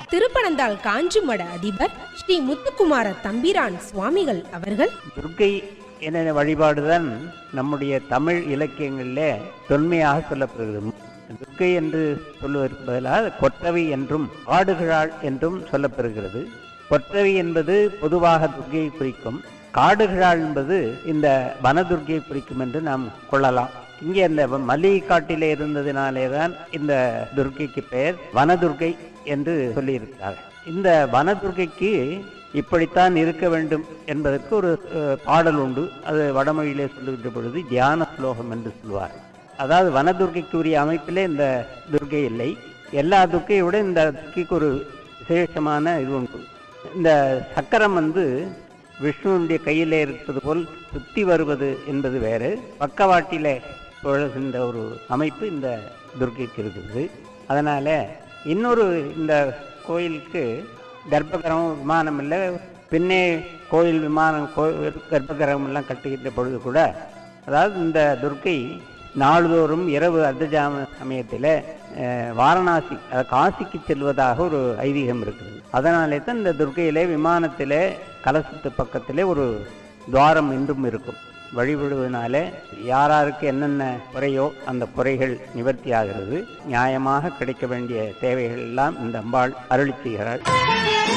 திருப்பனந்தாள் காஞ்சிமட அதிபர் ஸ்ரீ முத்துக்குமார தம்பிரான் சுவாமிகள் அவர்கள் துர்க்கை என வழிபாடுதான் நம்முடைய தமிழ் இலக்கியங்களிலே தொன்மையாக சொல்லப்படுகிறது துர்க்கை என்று சொல்வதற்கு பதிலாக கொற்றவை என்றும் ஆடுகிறாள் என்றும் சொல்லப்பெறுகிறது கொற்றவை என்பது பொதுவாக துர்க்கையை குறிக்கும் காடுகிறாள் என்பது இந்த வனதுர்க்கையை குறிக்கும் என்று நாம் கொள்ளலாம் இங்கே அந்த மல்லிகை காட்டிலே இருந்ததினாலே தான் இந்த துர்க்கைக்கு பெயர் வனதுர்க்கை என்று சொல்லியிருக்கிறார்கள் இந்த வனதுர்க்கைக்கு இப்படித்தான் இருக்க வேண்டும் என்பதற்கு ஒரு அஹ், பாடல் உண்டு அது வடமொழியிலே சொல்லுகின்ற பொழுது தியான ஸ்லோகம் என்று சொல்வார் அதாவது வனதுர்க்கைக்கு உரிய அமைப்பிலே இந்த துர்க்கை இல்லை எல்லா துர்க்கையை விட இந்த துர்க்கைக்கு ஒரு விசேஷமான இது உண்டு இந்த சக்கரம் வந்து விஷ்ணுனுடைய கையிலே இருப்பது போல் சுத்தி வருவது என்பது வேறு பக்கவாட்டிலே சுழல்கின்ற ஒரு அமைப்பு இந்த துர்க்கைக்கு இருக்குது அதனால இன்னொரு இந்த கோயிலுக்கு கர்ப்பகிரகம் விமானம் இல்லை பின்னே கோயில் விமானம் கோயில் கர்ப்பகிரகம் எல்லாம் கட்டுகின்ற பொழுது கூட அதாவது இந்த துர்க்கை நாள்தோறும் இரவு அர்த்தஜாம சமயத்தில் வாரணாசி அதாவது காசிக்கு செல்வதாக ஒரு ஐதீகம் இருக்குது அதனாலே தான் இந்த துர்க்கையிலே விமானத்திலே கலசத்து பக்கத்திலே ஒரு துவாரம் இன்றும் இருக்கும் வழிபடுவதனாலே யாராருக்கு என்னென்ன குறையோ அந்த குறைகள் நிவர்த்தி ஆகிறது நியாயமாக கிடைக்க வேண்டிய தேவைகள் எல்லாம் இந்த அம்பாள் அருளி செய்கிறாள்